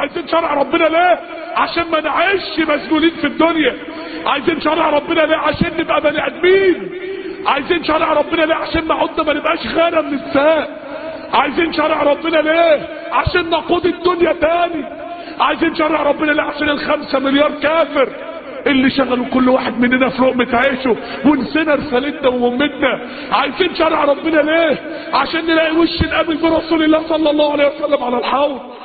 عايزين شرع ربنا ليه عشان ما نعيش مسجونين في الدنيا عايزين شرع ربنا ليه عشان نبقى بني ادمين عايزين شرع ربنا ليه عشان نعد ما نبقاش غنم للساق عايزين شرع ربنا ليه عشان نقود الدنيا تاني عايزين شرع ربنا ليه عشان الخمسة مليار كافر اللي شغلوا كل واحد مننا في لقمة عيشه ونسينا رسالتنا ومهمتنا عايزين شرع ربنا ليه عشان نلاقي وش نقابل برسول الله صلى الله عليه وسلم على الحوض